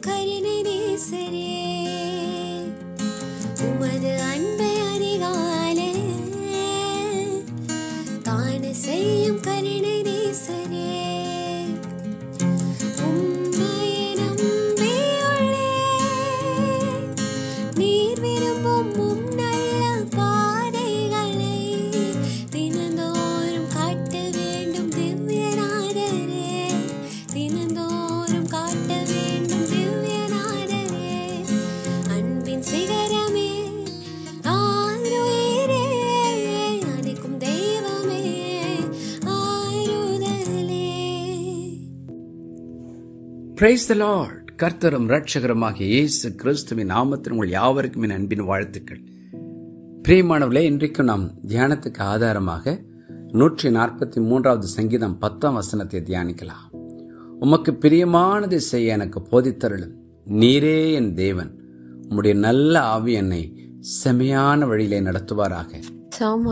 கருணை நேசரே உமது அன்பை அதிகாலே காண செய்யும் கருணை நேசரே உம்மையே நம்பியுள்ளே நீர் விரும்பும் உம் நல்ல பாதைகளை தினந்தோறும் காட்ட வேண்டும் திவ்யநாதரே தினந்தோறும் காட்ட வேண்டும் திவ்யநாதரே அன்பின் சிகரமே ஆருயிரே அணைக்கும் தெய்வமே ஆறுதலே பிரைஸ் த லார்ட் கர்த்தரும் ரட்சகருமாகிய இயேசு கிறிஸ்துவின் நாமத்தில் உங்கள் யாவருக்கும் என் அன்பின் வாழ்த்துக்கள் பிரியமானவர்களே இன்றைக்கும் நாம் தியானத்துக்கு ஆதாரமாக நூற்றி நாற்பத்தி மூன்றாவது சங்கீதம் பத்தாம் வசனத்தை தியானிக்கலாம் உமக்கு பிரியமானதை செய்ய எனக்கு போதித்தருளும் நீரே என் தேவன் உம்முடைய நல்ல ஆவி என்னை செமையான வழியிலே நடத்துவாராக Psalm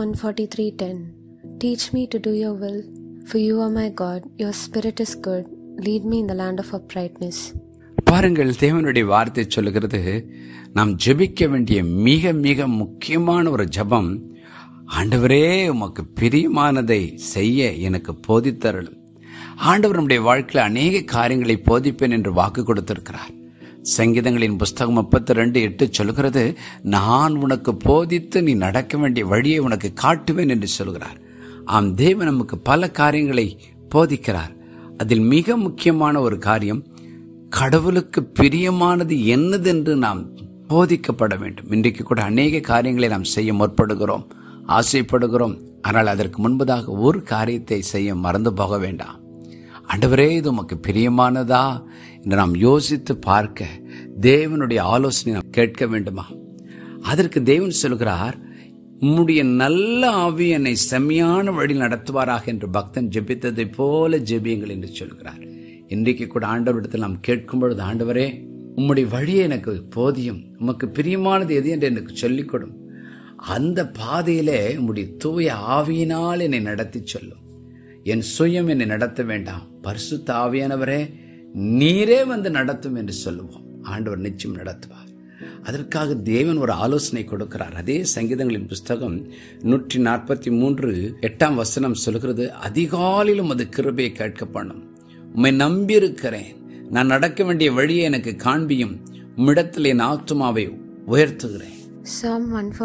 143:10 Teach me to do your will, for you are my God. Your spirit is good. Lead me in the land of uprightness. பாருங்கள் தேவனுடைய வார்த்தை சொல்லுகிறது நாம் ஜெபிக்க வேண்டிய மிக மிக முக்கியமான ஒரு ஜெபம் ஆண்டவரே உமக்கு பிரியமானதை செய்ய எனக்கு போதித்தருளும் ஆண்டவர் நம்முடைய வாழ்க்கையில் அநேக காரியங்களை போதிப்பேன் என்று வாக்கு கொடுத்திருக்கிறார் சங்கீதங்களின் புஸ்தகம் முப்பத்தி ரெண்டு எட்டு சொல்கிறது நான் உனக்கு போதித்து நீ நடக்க வேண்டிய வழியை உனக்கு காட்டுவேன் என்று சொல்கிறார் ஆம் தேவன் நமக்கு பல காரியங்களை போதிக்கிறார் அதில் மிக முக்கியமான ஒரு காரியம் கடவுளுக்கு பிரியமானது என்னதென்று நாம் போதிக்கப்பட வேண்டும் இன்றைக்கு கூட அநேக காரியங்களை நாம் செய்ய முற்படுகிறோம் ஆசைப்படுகிறோம் ஆனால் அதற்கு முன்பதாக ஒரு காரியத்தை செய்ய மறந்து போக வேண்டாம் ஆண்டவரே இது உமக்கு பிரியமானதா என்று நாம் யோசித்து பார்க்க தேவனுடைய ஆலோசனை நாம் கேட்க வேண்டுமா அதற்கு தேவன் சொல்கிறார் உம்முடைய நல்ல ஆவி என்னை செம்மையான வழி நடத்துவாராக என்று பக்தன் ஜெபித்ததை போல ஜெபியுங்கள் என்று சொல்கிறார் இன்றைக்கு கூட ஆண்டவரிடத்தில் நாம் கேட்கும் பொழுது ஆண்டவரே உம்முடைய வழியை எனக்கு போதியும் உமக்கு பிரியமானது எது என்று எனக்கு சொல்லிக் கொடும் அந்த பாதையிலே உம்முடைய தூய ஆவியினால் என்னை நடத்தி சொல்லும் என் சுயம் என்னை நடத்த வேண்டாம் பரிசுத்த ஆவியானவரே நீரே வந்து நடத்தும் என்று சொல்லுவோம் ஆண்டவர் நிச்சயம் நடத்துவார் அதற்காக தேவன் ஒரு ஆலோசனை கொடுக்கிறார் அதே சங்கீதங்களின் புஸ்தகம் நூற்றி நாற்பத்தி மூன்று எட்டாம் வசனம் சொல்கிறது அதிகாலிலும் அது கிருபையை கேட்க பண்ணும் உம்மை நம்பியிருக்கிறேன் நான் நடக்க வேண்டிய வழியை எனக்கு காண்பியும் உம்மிடத்தில் என் ஆத்துமாவை உயர்த்துகிறேன் Psalm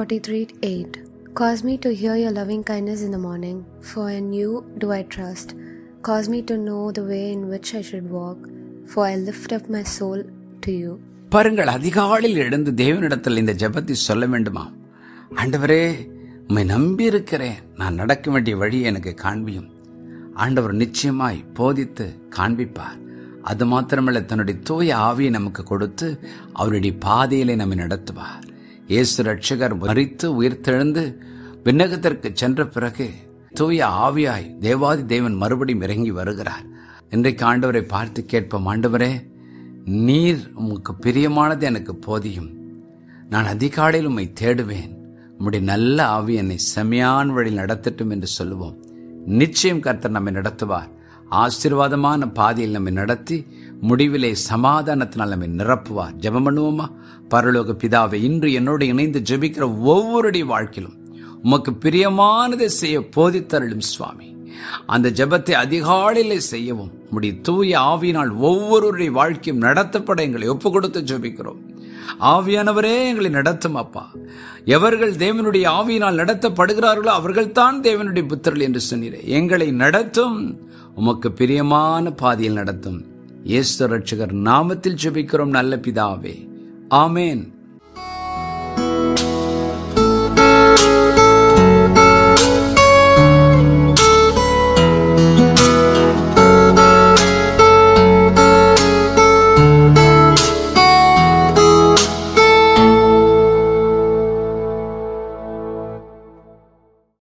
143:8 Cause me to hear your loving kindness in the morning, for in you do I trust. Cause me to know the way in which I should walk, for I lift up my soul to you. பாருங்கள் அதிகாலையில் எழுந்து தேவனிடத்தில் இந்த ஜெபத்தை சொல்ல வேண்டுமா ஆண்டவரே உம்மை நம்பியிருக்கிறேன் நான் நடக்க வேண்டிய வழி எனக்கு காண்பியும் ஆண்டவர் நிச்சயமாய் போதித்து காண்பிப்பார் அது மாத்திரமல்ல தன்னுடைய தூய ஆவியை நமக்கு கொடுத்து அவருடைய பாதையிலே நம்மை நடத்துவார் இயேசு ரட்சகர் மறித்து உயிர்த்தெழுந்து விண்ணகத்திற்கு சென்ற பிறகு தூய ஆவியாய் தேவாதி தேவன் மறுபடியும் இறங்கி வருகிறார் இன்றைக்கு ஆண்டவரை பார்த்து கேட்போம் ஆண்டவரே நீர் உமக்கு பிரியமானது எனக்கு போதியும் நான் அதிகாலையில் உம்மை தேடுவேன் உம்முடைய நல்ல ஆவி என்னை செமையான வழி நடத்தட்டும் என்று சொல்லுவோம் நிச்சயம் கர்த்தர் நம்மை நடத்துவார் ஆசீர்வாதமான பாதையில் நம்மை நடத்தி முடிவிலே சமாதானத்தினால் நம்மை நிரப்புவார் ஜெபம் பண்ணுவோமா பரலோக பிதாவை இன்று என்னோடு இணைந்து ஜெபிக்கிற ஒவ்வொருடைய வாழ்க்கையிலும் உமக்கு பிரியமானதை செய்ய போதித்தருளும் சுவாமி அந்த ஜெபத்தை அதிகாலையிலே செய்யவும் உம்முடைய தூய ஆவியினால் ஒவ்வொருவருடைய வாழ்க்கையும் நடத்தப்பட எங்களை ஒப்பு கொடுத்து ஜெபிக்கிறோம் ஆவியானவரே எங்களை நடத்தும் அப்பா எவர்கள் தேவனுடைய ஆவியினால் நடத்தப்படுகிறார்களோ அவர்கள்தான் தேவனுடைய புத்தர்கள் என்று சொன்னீரே எங்களை நடத்தும் உமக்கு பிரியமான பாதையில் நடத்தும் இயேசு ரட்சகர் நாமத்தில் ஜெபிக்கிறோம் நல்ல பிதாவே ஆமேன்